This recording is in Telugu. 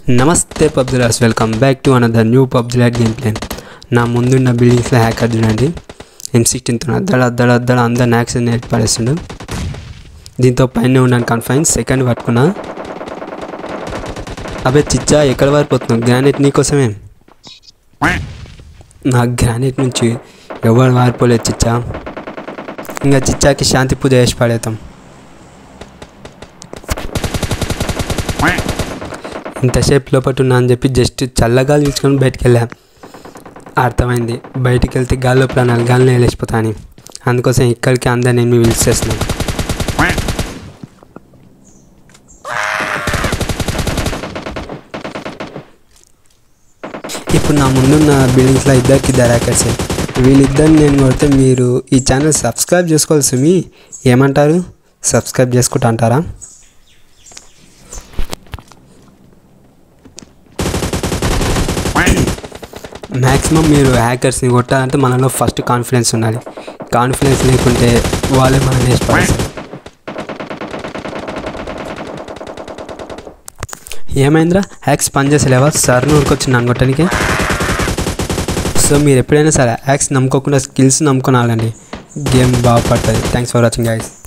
నమస్తే పబ్జిలర్స్ welcome back to another new పబ్జిలర్ గేమ్ ప్లేన్ నా ముందున్న బిల్డింగ్స్లో హ్యాకర్ చూడండి ఎం సిక్స్టీన్తో అద్దడ అద్దడ అద్దడ అందరు యాక్సిడెంట్ నేర్పి పడేస్తుండు దీంతో పైన ఉన్నాను కన్ఫైన్ సెకండ్ పట్టుకున్నా అబే చిచ్చా ఎక్కడ వారిపోతున్నావు గ్రానైట్ నీకోసమే నా గ్రానైట్ నుంచి ఎవరు వారిపోలేదు చిచ్చా ఇంకా చిచ్చాకి శాంతి పూజ చేసి పడేద్దాం ఇంతసేపు లోపల ఉన్నా అని చెప్పి జస్ట్ చల్లగాలి పీల్చుకొని బయటికి వెళ్ళా అర్థమైంది బయటికి వెళ్తే గాల్లో ప్రాణాలు గాలిని వెళ్ళిపోతా అని అందుకోసం ఇక్కడికి అందరు నేను పిలిచేస్తున్నాను ఇప్పుడు నా ముందున్న బిల్డింగ్స్లో ఇద్దరికి ఇద్దరు హ్యాకర్సే వీళ్ళిద్దరిని నేను కొడితే మీరు ఈ ఛానల్ సబ్స్క్రైబ్ చేసుకోవాల్సి మీ ఏమంటారు సబ్స్క్రైబ్ చేసుకుంటా అంటారా మ్యాక్సిమం మీరు హ్యాకర్స్ని కొట్టాలంటే మనలో ఫస్ట్ కాన్ఫిడెన్స్ ఉండాలి కాన్ఫిడెన్స్ లేకుంటే వాళ్ళే మనం నేర్చుకోవాలి ఏమైందిరా హ్యాక్స్ పనిచేసలేవా సార్ ఊరికొచ్చి నన్ను కొట్టడానికి సో మీరు ఎప్పుడైనా సరే హ్యాక్స్ నమ్ముకోకుండా స్కిల్స్ నమ్ముకొని ఆడండి గేమ్ బాగుపడుతుంది థ్యాంక్స్ ఫర్ వాచింగ్ గైస్